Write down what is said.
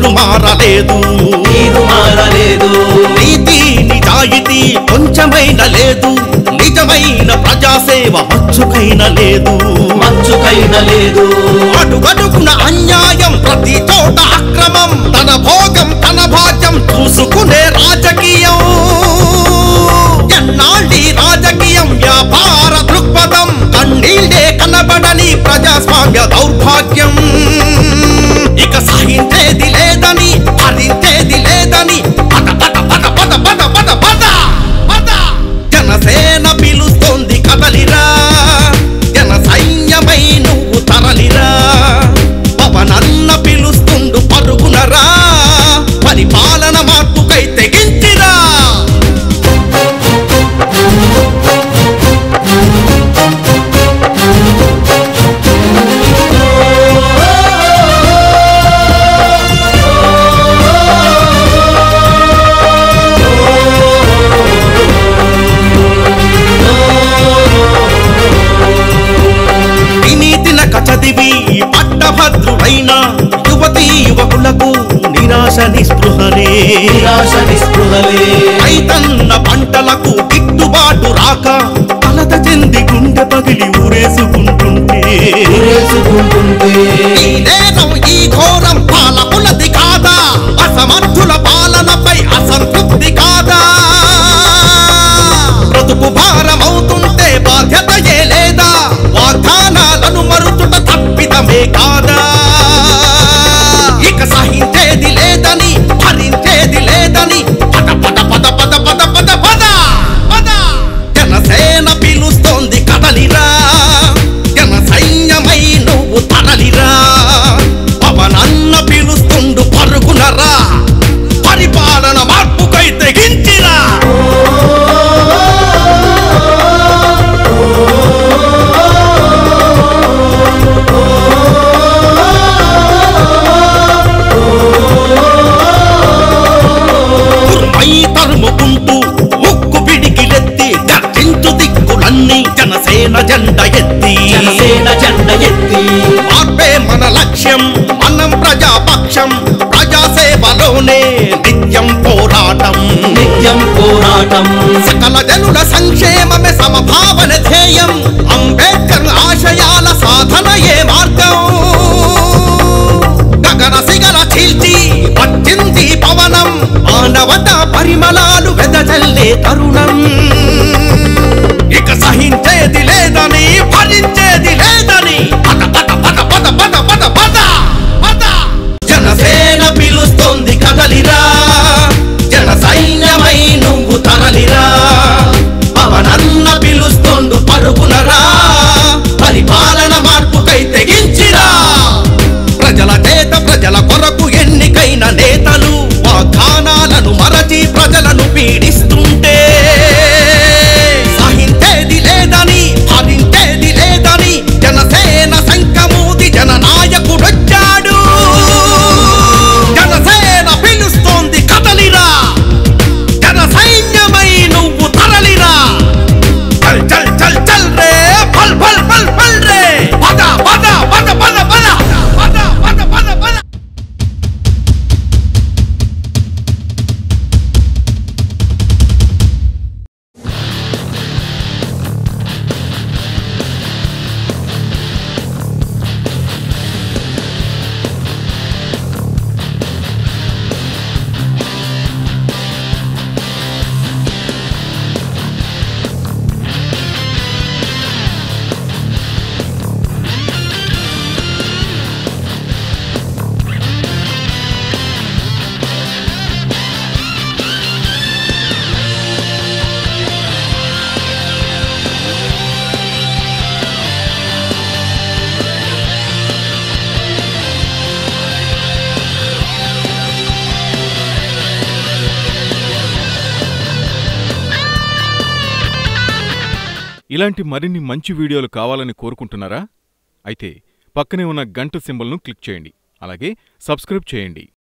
మారలేదు నీరు మారలేదు నీతి నిజాయితీ కొంచెమైనా లేదు నిజమైన ప్రజాసేవ మచ్చుకైనా లేదు మచ్చుకైన లేదు అడుగడుగున అన్యాయం ప్రతి చోట అక్రమం తన భోగం తన భాగ్యం చూసుకునే రాజకీయం ఎన్నాళ్ళి రాజకీయం వ్యాపార దృక్పథం కన్నీళ్ళే కనబడని ప్రజాస్వామ్య దౌర్భాగ్యం ఇక సహించేది లేదని భరించేది లేదని పద పద పద పద పద పద పద పద జనసేన పిలుస్తోంది కదలిరా జన సైన్యమై నువ్వు తరలిరా పవనన్న పిలుస్తుండు పరుగునరా పరిపాలన మార్పుకై తెగించిరా వినీతిన కచదివి పట్టభద్రుడైన యువతీ యువకులకు నిరాశ నిస్పృహలే నిరాశ నిస్పృహలే రైతన్న పంటలకు గిట్టుబాటు రాక కలత చెంది గుండె పగిలి ఊరేసుకుంటుంటే ఊరేసుకుంటుంటే ఈ నేరం ఈ ఘోరం పాలకులది కాదా అసమర్థుల పాలనపై అసంతృప్తి కాదా బ్రతుకు భారమవుతుంటే బాధ్యతయే లేదా వాగ్దానాలను మరుచుట తప్పిదమే కాదా ఇక సహించేది లేదని భరించేది లేదని పద పద పద పద పద పద పద పద జనసేన పిలుస్తోంది కదలిరా జన సైన్యమై నువ్వు తరలిరా పవనన్న పిలుస్తుండు పరుగునరా పరిపాలన మార్పుకై తెగించిరా ఉరుమై తరుముకుంటూ ముక్కు పిడికిలెత్తి గర్జించు దిక్కులన్నీ జనసేన జెండ ఎత్తి జనసేన జెండ ఎత్తి మార్పే మన లక్ష్యం మనం ప్రజాపక్షం ప్రజాసేవలోనే నిత్యం పోరాటం నిత్యం పోరాటం సకల జనుల సంక్షేమమే సమభావన ధ్యేయం అంబేద్కర్ ఆశయాల సాధనయే మార్గం గగన సిగల చీల్చి వచ్చింది పవనం మానవత పరిమళాలు వెదజల్లే తరుణం ఇక సహించేది లేదని భరించేది లేదని పద పద పద పద పద పద పద పద జనసేన పిలుస్తోంది కదలిరా జన సైన్యమై నువ్వు తరలిరా పవనన్న పిలుస్తోండు పరుగునరా పరిపాలన మార్పుకై తెగించిరా ప్రజల చేత ప్రజల కొరకు ఎన్నికైన నేతలు వాగ్దానాలను మరచి ప్రజలను పీడిస్తుంటే సహించేది లేదని భరించేది లేదని జనసేన సంకమూది జననాయకుడొచ్చాడు జనసేన పిలుస్తోంది కదలిరా జన సైన్యమై నువ్వు తరలిరా చల్ చల్ చల్ చల్ రే పల్ పల్ పల్ పల్ రే పద పద పద పద పద పద పద పద పద ఇలాంటి మరిన్ని మంచి వీడియోలు కావాలని కోరుకుంటున్నారా అయితే పక్కనే ఉన్న గంట సింబల్ను క్లిక్ చేయండి అలాగే సబ్స్క్రైబ్ చేయండి